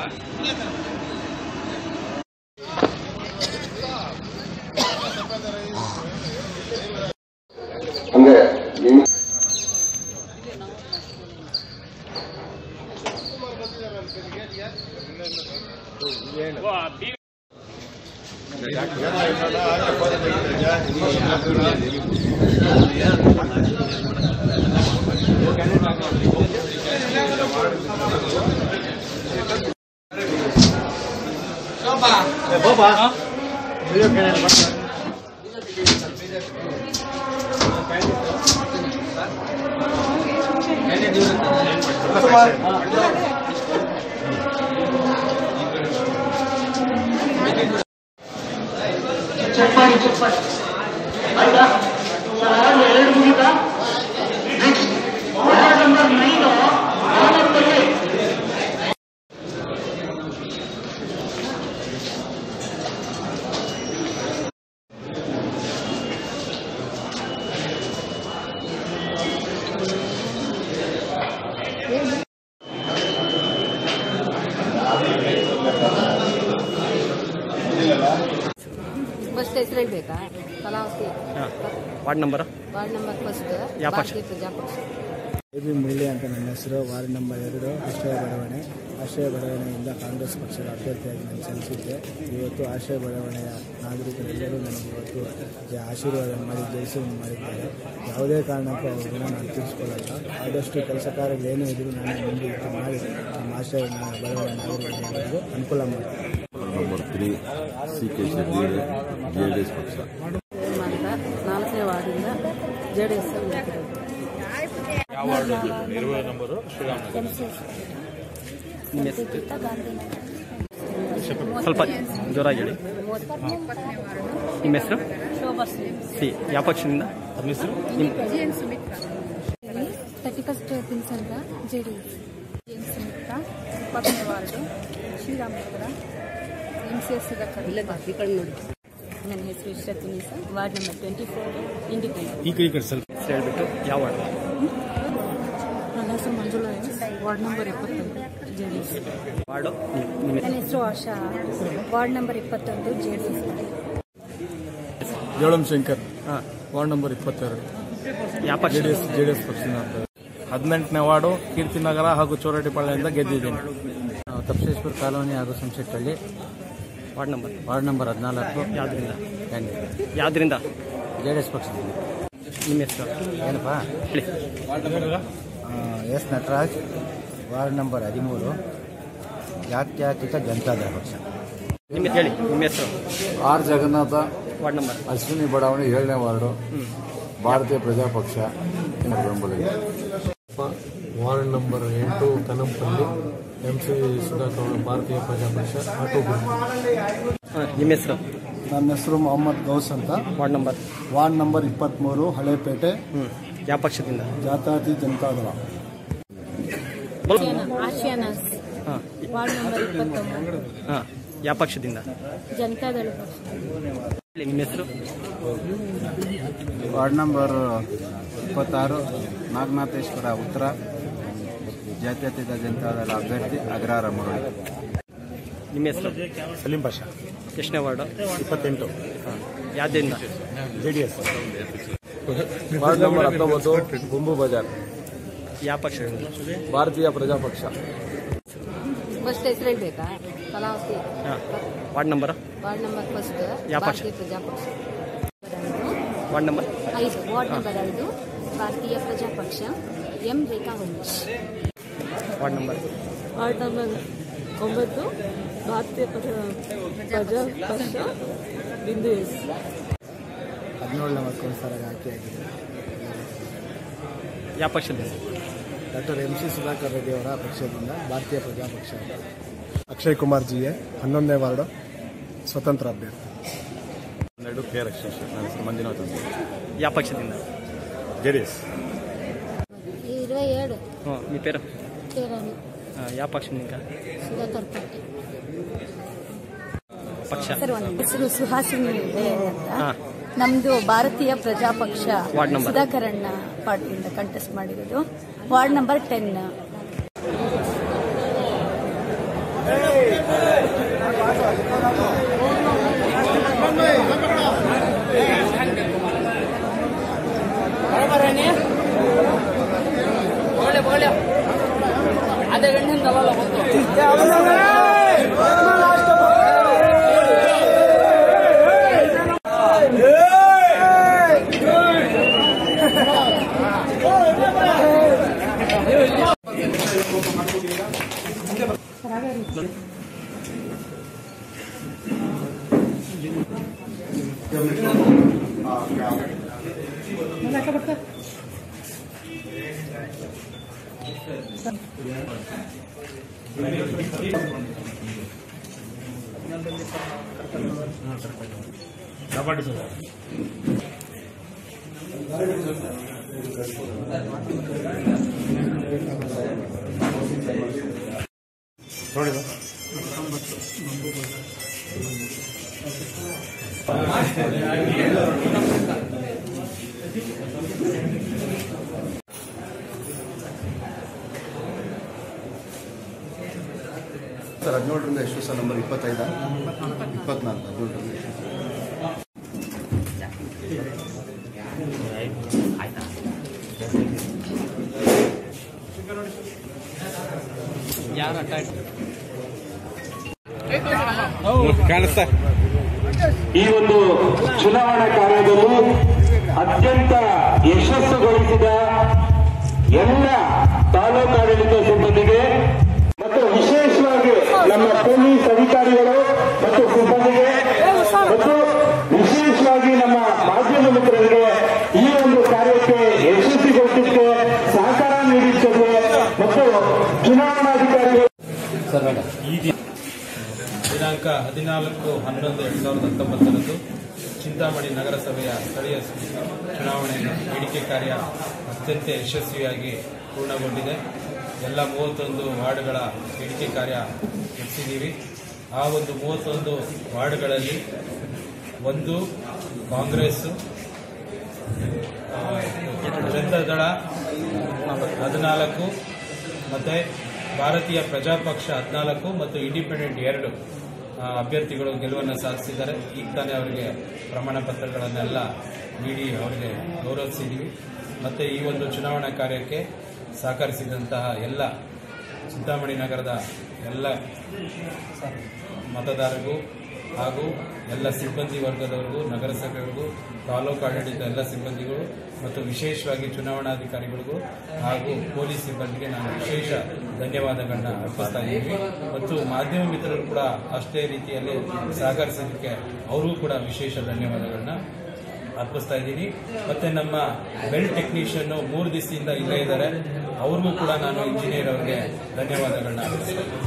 ಹಂಗೆ ನಿಮ್ಮ ಚಪ್ಪಾಡಿ ಚಪ್ಪಾಡಿ ಆಯ್ತಾ ಸರ್ ಎರಡು ಮುಗಿತಾ ನೆಕ್ಸ್ಟ್ ವಾರ್ಡ್ ನಂಬರ್ ನೈನ್ ಆನಂದಲ್ಲಿ ಫಸ್ಟ್ ಹೆಸರು ಹೇಳ್ಬೇಕಾ Kalavathi ward number ward number first ಯಾವ ಪಕ್ಷ? ಭಾರತೀಯ ಪ್ರಜಾಪಕ್ಷ ಎ ಬಿ ಮುರಳಿ ಅಂತ ನನ್ನ ಹೆಸರು ವಾರ್ಡ್ ನಂಬರ್ ಎರಡು ಆಶ್ರಯ ಬಡಾವಣೆ ಆಶ್ರಯ ಬಡಾವಣೆಯಿಂದ ಕಾಂಗ್ರೆಸ್ ಪಕ್ಷದ ಅಭ್ಯರ್ಥಿಯಾಗಿ ನಾನು ಸಲ್ಲಿಸಿದ್ದೆ ಇವತ್ತು ಆಶ್ರಯ ಬಡಾವಣೆಯ ನಾಗರಿಕರೆಲ್ಲರೂ ನನಗೆ ಇವತ್ತು ಜ- ಆಶೀರ್ವಾದ ಮಾಡಿ ಜಯಿಸಿ ಮಾಡಿದ್ದಾರೆ ಯಾವುದೇ ಕಾರಣಕ್ಕೂ ಅವರನ್ನು ನಾನು ತಿಳಿಸ್ಕೊಳ್ಳಲ್ಲ ಆದಷ್ಟು ಕೆಲಸ ಕಾರ್ಯಗಳು ಏನೇ ಇದ್ದರೂ ನಾನು ಮುಂದೆ ಇಟ್ಟು ಮಾಡಿ ನಮ್ಮ ಆಶ್ರಯ ನ- ಬಡಾವಣೆ ನಾಗರಿಕರಿಗೆ ಅನುಕೂಲ ಮಾಡ್ತೀನಿ number three C K Shetty J D S ಪಕ್ಷ ಅಂತ ನಾಲ್ಕನೇ ವಾರ್ಡಿಂದ ಜೆ ಡಿ ಎಸ್ ನಿಮ್ಮ ಹೆಸರು ಸ್ವಲ್ಪ ಜೋರಾಗಿ ಹೇಳಿ ನಿಮ್ಮ ಹೆಸರು ಸಿ ಯಾವ ಪಕ್ಷದಿಂದ ನಿಮ್ಮ ಹೆಸರು ನಿಮ್ಮ ತರ್ಟಿ ಫಸ್ಟ್ ಪಿನ್ಸ್ ಅಂತ J D S N Sumitra ಇಪ್ಪತ್ತನೇ ward Srirampura M C S Sudhakar ಇಲ್ಲ ಈ ಕಡೆ ನೋಡಿ ನನ್ನ ಹೆಸರು Ishrat Nisa ward number twenty four independent ಈ ಕಡೆ ಸ್ವಲ್ಪ ಹೆಸರು ಹೇಳ್ಬಿಟ್ಟು ಯಾವ ವಾರ್ಡ್ ನನ್ನ ಹೆಸರು ಮಂಜುಳಾ ಎಸ್ ವಾರ್ಡ್ ನಂಬರ್ ಇಪ್ಪತ್ತೊಂದು ಜೆ ಡಿ ಎಸ್ ವಾರ್ಡು ನಿಮ್ಮ ನಿಮ್ಮ ನನ್ನ ಹೆಸರು ಆಶಾ ವಾರ್ಡ್ ನಂಬರ್ ಇಪ್ಪತ್ತೊಂದು ಜೆ ಡಿ ಎಸ್ ಜೋಳಂ ಶಂಕರ್ ಹಾಂ ವಾರ್ಡ್ ನಂಬರ್ ಇಪ್ಪತ್ತೆರಡು ಯಾವ ಪಕ್ಷ J D S J D S ಪಕ್ಷದಿಂದ ಹದಿನೆಂಟನೇ ವಾರ್ಡು ಕೀರ್ತಿನಗರ ಹಾಗೂ ಚೋರಟಿಪಾಳ್ಯದಿಂದ ಗೆದ್ದಿದ್ದೀನಿ ತಪ್ಸೇಶ್ವರ ಕಾಲೋನಿ ಹಾಗೂ Samshettahalli ward number ward number ಹದಿನಾಲ್ಕು ಯಾವುದರಿಂದ ಕ್ಯಾಂಡಿ ಯಾವುದರಿಂದ ಜೆ ಡಿ ಎಸ್ ಪಕ್ಷದಿಂದ ನಿಮ್ಮ ಹೆಸರು ಏನಪ್ಪ ಹೇಳಿ ಎಸ್ ನಟರಾಜ್ ವಾರ್ಡ್ ನಂಬರ್ ಹದಿಮೂರು ಜಾತ್ಯತೀತ ಜನತಾದಳ ಪಕ್ಷ ನಿಮ್ಮ ಹೇಳಿ ನಿಮ್ಮ ಹೆಸರು R Jagannatha ward number Ashwini ಬಡಾವಣೆ ಏಳನೇ ವಾರ್ಡು ಭಾರತೀಯ ಪ್ರಜಾಪಕ್ಷ ಬೆಂಬಲ ಇದೆ. ವಾರ್ಡ್ ನಂಬರ್ ಎಂಟು ಕನಂಪಲ್ಲಿ ಎಂ ಸಿ ಸುಧಾಕರ್ ಭಾರತೀಯ ಪ್ರಜಾಪಕ್ಷ ಆಟೋ ಗುಂಪು ಹಾಂ ನಿಮ್ಮ ಹೆಸರು ನನ್ನ ಹೆಸರು ಮೊಹಮ್ಮದ್ ಗೌಸ್ ಅಂತ ವಾರ್ಡ್ ನಂಬರ್ ವಾರ್ಡ್ ನಂಬರ್ ಇಪ್ಪತ್ತ್ಮೂರು ಹಳೇಪೇಟೆ ಹ್ಞೂ ಯಾವ ಪಕ್ಷದಿಂದ ಜಾತ್ಯತೀತ ಜನತಾದಳ ಆಶಿಯಾನಾಸ್ ಹಾಂ ವಾರ್ಡ್ ನಂಬರ್ ಇಪ್ಪತ್ತೊಂದು ಹಾಂ ಯಾವ ಪಕ್ಷದಿಂದ ಜನತಾದಳ ಪಕ್ಷ ಹೇಳಿ ನಿಮ್ಮ ಹೆಸರು ವಾರ್ಡ್ ನಂಬರ್ ಇಪ್ಪತ್ತಾರು ನಾಗನಾಥೇಶ್ವರ ಉತ್ತರ ಜಾತ್ಯತೀತ ಜನತಾದಳ ಅಭ್ಯರ್ಥಿ ಅಗ್ರಹಾರ ಮುರಳಿ ನಿಮ್ಮ ಹೆಸರು ಸಲೀಂ ಪಾಷಾ ಎಷ್ಟನೇ ವಾರ್ಡು ಇಪ್ಪತ್ತೆಂಟು ಹಾಂ ಯಾವುದರಿಂದ J D S ward number ಹತ್ತೊಂಬತ್ತು ಗುಂಬು ಬಜಾರ್ ಯಾವ ಪಕ್ಷದಿಂದ ಭಾರತೀಯ ಪ್ರಜಾಪಕ್ಷ ಫಸ್ಟ್ ಹೆಸರು ಹೇಳ್ಬೇಕಾ ಕಲಾವತಿ ಹಾಂ ward number ward number first ಯಾವ ಪಕ್ಷ? ಭಾರತೀಯ ಪ್ರಜಾಪಕ್ಷ ವಾರ್ಡ್ ನಂಬರ್ ಐದು ವಾರ್ಡ್ ನಂಬರ್ ಐದು Bharatiya Prajapaksha M Rekha Umesh ward number ward number ಒಂಬತ್ತು ಭಾರತೀಯ ಪ್ರಜಾಪಕ್ಷ ಬಿಂದು ಎಸ್ ಹದಿನೇಳನೇ ವರ್ಷಕ್ಕೊಂದ್ಸಲ ಆಯ್ಕೆ ಆಗಿದೆ ಯಾವ ಪಕ್ಷದಿಂದ doctor M C Sudhakar Reddy ಅವರ ಪಕ್ಷದಿಂದ ಭಾರತೀಯ ಪ್ರಜಾಪಕ್ಷ ಅಕ್ಷಯ್ ಕುಮಾರ್ ಜಿ ಎ ಹನ್ನೊಂದನೇ ವಾರ್ಡು ಸ್ವತಂತ್ರ ಅಭ್ಯರ್ಥಿ ಹನ್ನೆರಡು ಕೆ ರಕ್ಷೇಶ್ ನನ್ನ ಹೆಸರು ಮಂಜುನಾಥ್ ಅಂತ ಯಾವ ಪಕ್ಷದಿಂದ ಜೆ ಡಿ ಎಸ್ ಇರವೈ ಏಳು ಹ್ಞೂ మీ పేరు ಕೇರಾಣಿ ಹಾಂ ಯಾವ ಪಕ್ಷದಿಂದ ಸುಧಾಕರ್ ಪಟ್ಟಿ ಪಕ್ಷ ಹೆಸರು ಸುಹಾಸಿನಿ ಜಯಂತ್ ಅಂತ ಹಾಂ ನಮ್ದು ಭಾರತೀಯ ಪ್ರಜಾಪಕ್ಷ ವಾರ್ಡ್ ನಂಬರ್? ಸುಧಾಕರಣ್ಣ ಪಾರ್ಟಿಯಿಂದ ಕಂಟೆಸ್ಟ್ ಮಾಡಿರೋದು ವಾರ್ಡ್ ನಂಬರ್ ಟೆನ್ ಸರ್ ಹದಿನೇಳರಿಂದ ಎಷ್ಟು ಸರ್ ನಂಬರ್ ಇಪ್ಪತ್ತೈದ ಇಪ್ಪತ್ನಾಲ್ಕು ಹದಿನೇಳರಿಂದ ಎಷ್ಟು ಯಾರು ಅಟ್ಯಾಕ್ ಈ ಒಂದು ಚುನಾವಣಾ ಕಾರ್ಯದಲ್ಲಿ ಅತ್ಯಂತ ಯಶಸ್ಸುಗೊಳಿಸಿದ ಎಲ್ಲ ತಾಲೂಕಾಡಳಿತ ಸಿಬ್ಬಂದಿಗೆ ಮತ್ತು ವಿಶೇಷವಾಗಿ ನಮ್ಮ ಪೊಲೀಸ್ ಅಧಿಕಾರಿಗಳು ಮತ್ತು ಸಿಬ್ಬಂದಿಗೆ ಮತ್ತು ವಿಶೇಷವಾಗಿ ನಮ್ಮ ಮಾಧ್ಯಮ ಮಿತ್ರರಿಗೆ ಈ ಒಂದು ಕಾರ್ಯಕ್ಕೆ ಯಶಸ್ವಿಗೊಳಿಸಿದ್ದಕ್ಕೆ ಸಹಕಾರ ನೀಡಿದ್ದಕ್ಕೆ ಮತ್ತು ಚುನಾವಣಾಧಿಕಾರಿಗಳು ದಿನಾಂಕ ಹದಿನಾಲ್ಕು ಹನ್ನೊಂದು ಎರಡು ಸಾವಿರದ ಹತ್ತೊಂಬತ್ತರಂದು ಚಿಂತಾಮಣಿ ನಗರಸಭೆಯ ಸ್ಥಳೀಯ ಚುನಾವಣೆಯ ಎಣಿಕೆ ಕಾರ್ಯ ಅತ್ಯಂತ ಯಶಸ್ವಿಯಾಗಿ ಪೂರ್ಣಗೊಂಡಿದೆ ಎಲ್ಲ ಮೂವತ್ತೊಂದು ವಾರ್ಡ್ಗಳ ಎಣಿಕೆ ಕಾರ್ಯ ನಡೆಸಿದ್ದೀವಿ ಆ ಒಂದು ಮೂವತ್ತೊಂದು ವಾರ್ಡ್ಗಳಲ್ಲಿ ಒಂದು ಕಾಂಗ್ರೆಸ್ ಜನತಾದಳ ಹದಿನಾಲ್ಕು ಮತ್ತೆ ಭಾರತೀಯ ಪ್ರಜಾಪಕ್ಷ ಹದಿನಾಲ್ಕು ಮತ್ತು ಇಂಡಿಪೆಂಡೆಂಟ್ ಎರಡು ಆ, ಅಭ್ಯರ್ಥಿಗಳು ಗೆಲುವನ್ನು ಸಾಧಿಸಿದ್ದಾರೆ ಈಗ ತಾನೇ ಅವರಿಗೆ ಪ್ರಮಾಣ ಪತ್ರಗಳನ್ನೆಲ್ಲ ನೀಡಿ ಅವರಿಗೆ ಗೌರವಿಸಿದ್ದೀವಿ ಮತ್ತು ಈ ಒಂದು ಚುನಾವಣಾ ಕಾರ್ಯಕ್ಕೆ ಸಹಕರಿಸಿದಂತಹ ಎಲ್ಲ ಚಿಂತಾಮಣಿ ನಗರದ ಎಲ್ಲ ಮತದಾರರಿಗೂ ಹಾಗೂ ಎಲ್ಲ ಸಿಬ್ಬಂದಿ ವರ್ಗದವರಿಗೂ ನಗರಸಭೆಯವರಿಗೂ ತಾಲೂಕು ಆಡಳಿತ ಎಲ್ಲ ಸಿಬ್ಬಂದಿಗಳು ಮತ್ತು ವಿಶೇಷವಾಗಿ ಚುನಾವಣಾಧಿಕಾರಿಗಳಿಗೂ ಹಾಗೂ ಪೊಲೀಸ್ ಸಿಬ್ಬಂದಿಗೆ ನಾನು ವಿಶೇಷ ಧನ್ಯವಾದಗಳನ್ನ ಅರ್ಪಿಸ್ತಾ ಇದ್ದೀವಿ ಮತ್ತು ಮಾಧ್ಯಮ ಮಿತ್ರರು ಕೂಡ ಅಷ್ಟೇ ರೀತಿಯಲ್ಲಿ ಸಹಕರಿಸೋದಕ್ಕೆ ಅವ್ರಿಗೂ ಕೂಡ ವಿಶೇಷ ಧನ್ಯವಾದಗಳನ್ನ ಅರ್ಪಿಸ್ತಾ ಇದ್ದೀನಿ ಮತ್ತೆ ನಮ್ಮ ಬೆಲ್ ಟೆಕ್ನಿಷಿಯನ್ ಮೂರು ದಿವಸದಿಂದ ಇಲ್ಲೇ ಇದ್ದಾರೆ ಅವ್ರಿಗೂ ಕೂಡ ನಾನು ಇಂಜಿನಿಯರ್ ಅವರಿಗೆ ಧನ್ಯವಾದಗಳನ್ನ ಅರ್ಪಿಸ್ತಾ ಇದ್ದೀನಿ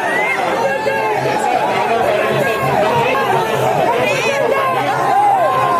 ¡Vamos!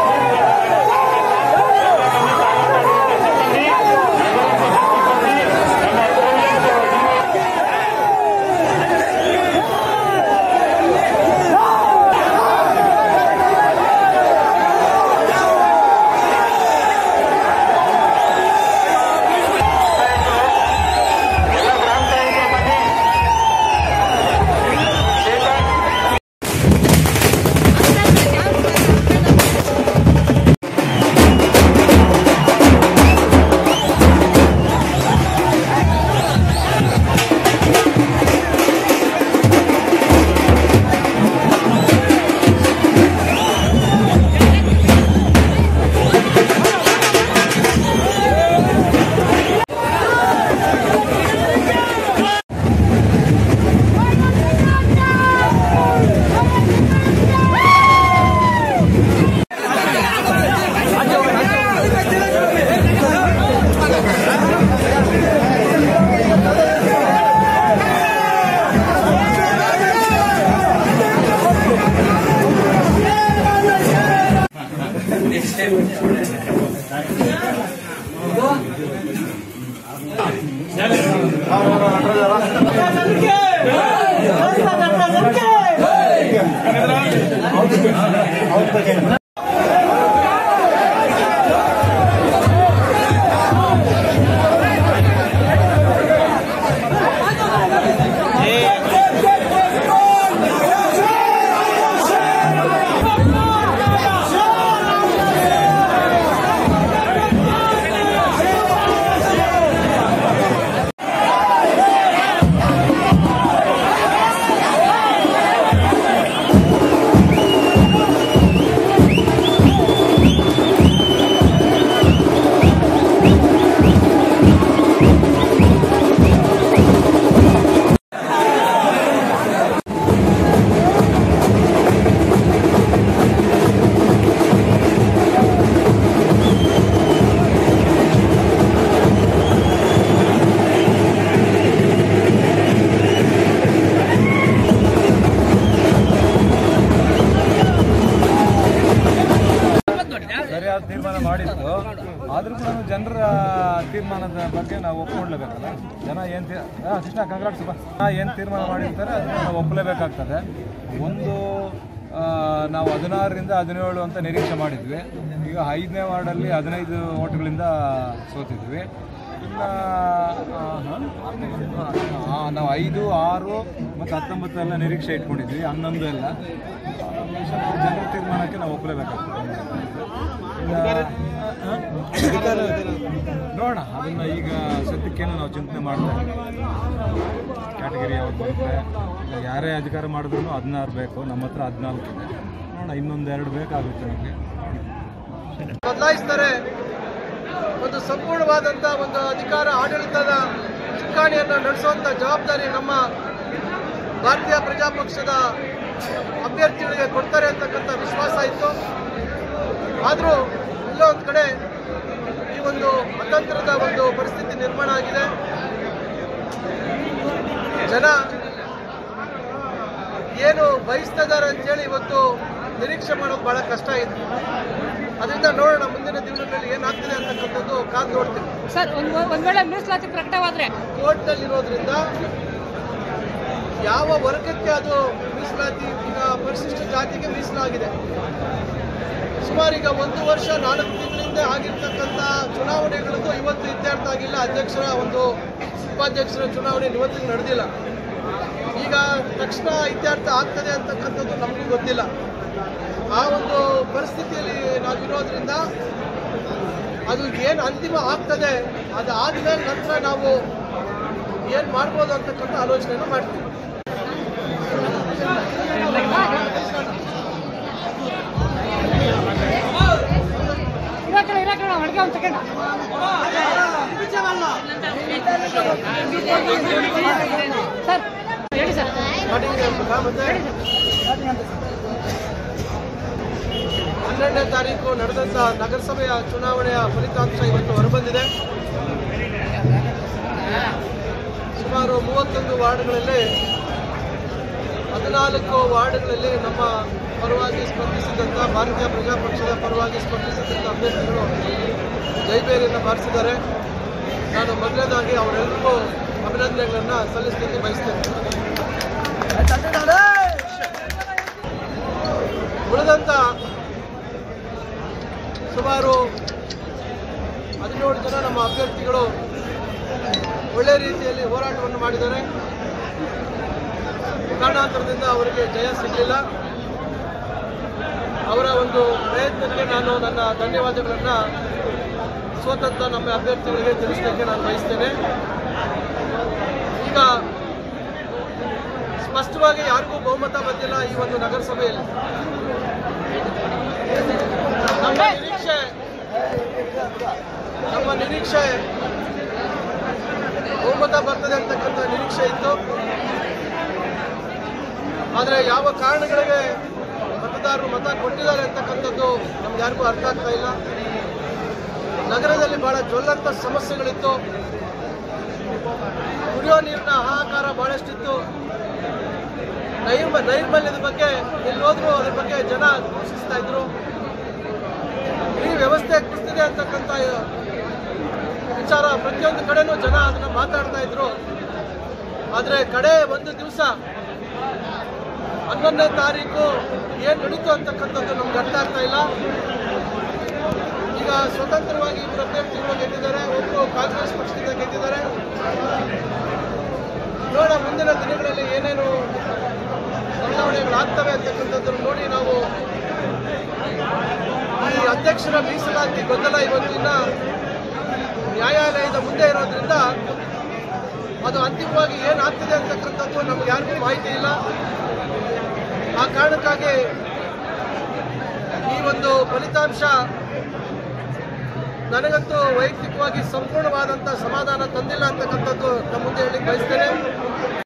ಸರಿಯಾದ ತೀರ್ಮಾನ ಮಾಡಿತ್ತು ಆದ್ರೂ ಕೂಡ ಜನರ ತೀರ್ಮಾನದ ಬಗ್ಗೆ ನಾವು ಒಪ್ಕೊಳ್ಲೇಬೇಕಲ್ಲ ಜನ ಏನು ತೀರ್ ಆ, ಕೃಷ್ಣ ಕಂಗ್ರಾಟ್ಸ್ ಬಾ ಏನು ತೀರ್ಮಾನ ಮಾಡಿರ್ತಾರೆ ಅದನ್ನ ನಾವು ಒಪ್ಪಲೇಬೇಕಾಗ್ತದೆ ಒಂದು ಆ, ನಾವು ಹದಿನಾರರಿಂದ ಹದಿನೇಳು ಅಂತ ನಿರೀಕ್ಷೆ ಮಾಡಿದ್ವಿ ಈಗ ಐದನೇ ವಾರ್ಡಲ್ಲಿ ಹದಿನೈದು ಓಟ್ಗಳಿಂದ ಸೋತಿದ್ವಿ ಇನ್ನು ಆ, ಆ, ನಾವು ಐದು ಆರು ಮತ್ತು ಹತ್ತೊಂಬತ್ತು ಎಲ್ಲ ನಿರೀಕ್ಷೆ ಇಟ್ಕೊಂಡಿದ್ವಿ ಹನ್ನೊಂದು ಎಲ್ಲ ಜನರ ತೀರ್ಮಾನಕ್ಕೆ ನಾವು ಒಪ್ಪಲೇಬೇಕಾಗ್ತದೆ ಇನ್ನು, ಆ, ನೋಡೋಣ ಅದನ್ನ ಈಗ ಸದ್ಯಕ್ಕೇನು ನಾವು ಚಿಂತನೆ ಮಾಡ್ತಾ ಕ್ಯಾಟಗರಿ ಯಾವ್ದು ಬರುತ್ತೆ ಈಗ ಯಾರೇ ಅಧಿಕಾರ ಮಾಡಿದ್ರು ಹದಿನಾರು ಬೇಕು ನಮ್ಮ ಹತ್ರ ಹದಿನಾಲ್ಕು ಇದೆ ನೋಡೋಣ ಇನ್ನೊಂದೆರಡು ಬೇಕಾಗುತ್ತೆ ನಮಗೆ ಬದಲಾಯಿಸ್ತಾರೆ ಒಂದು ಸಂಪೂರ್ಣವಾದಂಥ ಒಂದು ಅಧಿಕಾರ ಆಡಳಿತದ ಚುಕ್ಕಾಣಿಯನ್ನು ನಡೆಸುವಂಥ ಜವಾಬ್ದಾರಿ ನಮ್ಮ ಭಾರತೀಯ ಪ್ರಜಾಪಕ್ಷದ ಅಭ್ಯರ್ಥಿಗಳಿಗೆ ಕೊಡ್ತಾರೆ ಅಂತಕ್ಕಂಥ ವಿಶ್ವಾಸ ಇತ್ತು ಆದರೂ ಎಲ್ಲೋ ಒಂದು ಕಡೆ ಈ ಒಂದು ಅತಂತ್ರದ ಒಂದು ಪರಿಸ್ಥಿತಿ ನಿರ್ಮಾಣ ಆಗಿದೆ ಜನ ಏನು ಬಯಸ್ತಾ ಇದ್ದಾರೆ ಅಂತೇಳಿ ಇವತ್ತು ನಿರೀಕ್ಷೆ ಮಾಡೋದು ಬಹಳ ಕಷ್ಟ ಇದೆ ಅದರಿಂದ ನೋಡೋಣ ಮುಂದಿನ ದಿನಗಳಲ್ಲಿ ಏನಾಗ್ತದೆ ಅಂತಕ್ಕಂಥದ್ದು ಕಾದು ನೋಡ್ತೀವಿ ಸರ್ ಒಂದ್ ಒಂದ್ ವೇಳೆ ಮೀಸಲಾತಿ ಪ್ರಕಟವಾದ್ರೆ ಕೋರ್ಟ್ನಲ್ಲಿರೋದ್ರಿಂದ ಯಾವ ವರ್ಗಕ್ಕೆ ಅದು ಮೀಸಲಾತಿ ಈಗ ಪರಿಶಿಷ್ಟ ಜಾತಿಗೆ ಮೀಸಲಾಗಿದೆ ಸುಮಾರು ಈಗ ಒಂದು ವರ್ಷ ನಾಲ್ಕು ತಿಂಗಳಿಂದ ಆಗಿರ್ತಕ್ಕಂಥ ಚುನಾವಣೆಗಳದ್ದು ಇವತ್ತು ಇತ್ಯರ್ಥ ಆಗಿಲ್ಲ ಅಧ್ಯಕ್ಷರ ಒಂದು ಉಪಾಧ್ಯಕ್ಷರ ಚುನಾವಣೆ ಇವತ್ತಿಗೆ ನಡೆದಿಲ್ಲ ಈಗ ತಕ್ಷಣ ಇತ್ಯರ್ಥ ಆಗ್ತದೆ ಅಂತಕ್ಕಂಥದ್ದು ನಮಗೂ ಗೊತ್ತಿಲ್ಲ ಆ ಒಂದು ಪರಿಸ್ಥಿತಿಯಲ್ಲಿ ನಾವಿರೋದ್ರಿಂದ ಅದು ಏನು ಅಂತಿಮ ಆಗ್ತದೆ ಅದು ಆದ್ಮೇಲೆ ನಂತರ ನಾವು ಏನು ಮಾಡ್ಬೋದು ಅಂತಕ್ಕಂಥ ಆಲೋಚನೆಯನ್ನು ಮಾಡ್ತೀವಿ ಇರಾಕಣ ಇರಾಕಣ ಅಡ್ಗೆ ಒಂದು ಸೆಕೆಂಡ್ ಸರ್ ಹೇಳಿ ಸರ್ ಹನ್ನೆರಡನೇ ತಾರೀಕು ನಡೆದಂಥ ನಗರಸಭೆಯ ಚುನಾವಣೆಯ ಫಲಿತಾಂಶ ಇವತ್ತು ಹೊರಬಂದಿದೆ ಸುಮಾರು ಮೂವತ್ತೊಂದು ವಾರ್ಡ್ಗಳಲ್ಲಿ ಹದಿನಾಲ್ಕು ವಾರ್ಡ್ಗಳಲ್ಲಿ ನಮ್ಮ ಪರವಾಗಿ ಸ್ಪರ್ಧಿಸಿದಂಥ ಭಾರತೀಯ ಪ್ರಜಾಪಕ್ಷದ ಪರವಾಗಿ ಸ್ಪರ್ಧಿಸಿದಂಥ ಅಭ್ಯರ್ಥಿಗಳು ಜೈಬೇರಿಯನ್ನು ಬಾರಿಸಿದ್ದಾರೆ ನಾನು ಮೊದಲನೇದಾಗಿ ಅವರೆಲ್ಲರಿಗೂ ಅಭಿನಂದನೆಗಳನ್ನು ಸಲ್ಲಿಸಲಿಕ್ಕೆ ಬಯಸ್ತೇನೆ ಉಳಿದಂಥ ಸುಮಾರು ಹದಿನೇಳು ಜನ ನಮ್ಮ ಅಭ್ಯರ್ಥಿಗಳು ಒಳ್ಳೆ ರೀತಿಯಲ್ಲಿ ಹೋರಾಟವನ್ನು ಮಾಡಿದ್ದಾರೆ ಕಾರಣಾಂತರದಿಂದ ಅವರಿಗೆ ಜಯ ಸಿಗಲಿಲ್ಲ ಅವರ ಒಂದು ಪ್ರಯತ್ನಕ್ಕೆ ನಾನು ನನ್ನ ಧನ್ಯವಾದಗಳನ್ನು ಸ್ವತಂತ್ರ ನಮ್ಮ ಅಭ್ಯರ್ಥಿಗಳಿಗೆ ತಿಳಿಸಲಿಕ್ಕೆ ನಾನು ಬಯಸ್ತೇನೆ ಈಗ ಸ್ಪಷ್ಟವಾಗಿ ಯಾರಿಗೂ ಬಹುಮತ ಬಂದಿಲ್ಲ ಈ ಒಂದು ನಗರಸಭೆಯಲ್ಲಿ ನಮ್ಮ ನಿರೀಕ್ಷೆ ನಮ್ಮ ನಿರೀಕ್ಷೆ ಬಹುಮತ ಬರ್ತದೆ ಅಂತಕ್ಕಂಥ ನಿರೀಕ್ಷೆ ಇತ್ತು ಆದರೆ ಯಾವ ಕಾರಣಗಳಿಗೆ ಮತದಾರರು ಮತ ಕೊಟ್ಟಿದ್ದಾರೆ ಅಂತಕ್ಕಂಥದ್ದು ನಮ್ಗೆ ಯಾರಿಗೂ ಅರ್ಥ ಆಗ್ತಾ ಇಲ್ಲ ನಗರದಲ್ಲಿ ಬಹಳ ಜ್ವಲಂತ ಸಮಸ್ಯೆಗಳಿತ್ತು ಕುಡಿಯೋ ನೀರಿನ ಹಾಹಾಕಾರ ಬಹಳಷ್ಟಿತ್ತು ನೈರ್ಮ ನೈರ್ಮಲ್ಯದ ಬಗ್ಗೆ ಎಲ್ಲೋದ್ರೂ ಅದ್ರ ಬಗ್ಗೆ ಜನ ಘೋಷಿಸ್ತಾ ಇದ್ರು ಈ ವ್ಯವಸ್ಥೆ ಕುಸಿದಿದೆ ಅಂತಕ್ಕಂಥ ವಿಚಾರ ಪ್ರತಿಯೊಂದು ಕಡೆನೂ ಜನ ಅದನ್ನ ಮಾತಾಡ್ತಾ ಇದ್ರು ಆದರೆ ಕಡೆ ಒಂದು ದಿವಸ ಹನ್ನೊಂದನೇ ತಾರೀಕು ಏನು ನಡೀತು ಅಂತಕ್ಕಂಥದ್ದು ನಮ್ಗೆ ಅರ್ಥ ಆಗ್ತಾ ಇಲ್ಲ ಈಗ ಸ್ವತಂತ್ರವಾಗಿ ಇಬ್ಬರು ಅಭ್ಯರ್ಥಿಗಳು ಗೆದ್ದಿದ್ದಾರೆ ಒಬ್ಬರು ಕಾಂಗ್ರೆಸ್ ಪಕ್ಷದಿಂದ ಗೆದ್ದಿದ್ದಾರೆ ನೋಡೋಣ ಮುಂದಿನ ದಿನಗಳಲ್ಲಿ ಏನೇನು ಬದಲಾವಣೆಗಳಾಗ್ತವೆ ಅಂತಕ್ಕಂಥದ್ದನ್ನು ನೋಡಿ ನಾವು ಈ ಅಧ್ಯಕ್ಷರ ಮೀಸಲಾತಿ ಗೊಂದಲ ಇವತ್ತಿನ ನ್ಯಾಯಾಲಯದ ಮುಂದೆ ಇರೋದ್ರಿಂದ ಅದು ಅಂತಿಮವಾಗಿ ಏನಾಗ್ತಿದೆ ಅಂತಕ್ಕಂಥದ್ದು ನಮ್ಗೆ ಯಾರಿಗೂ ಮಾಹಿತಿ ಇಲ್ಲ ಆ ಕಾರಣಕ್ಕಾಗಿ ಈ ಒಂದು ಫಲಿತಾಂಶ ನನಗಂತೂ ವೈಯಕ್ತಿಕವಾಗಿ ಸಂಪೂರ್ಣವಾದಂಥ ಸಮಾಧಾನ ತಂದಿಲ್ಲ ಅಂತಕ್ಕಂಥದ್ದು ನಮ್ಮ ಮುಂದೆ ಹೇಳಲಿಕ್ಕೆ ಬಯಸ್ತೇನೆ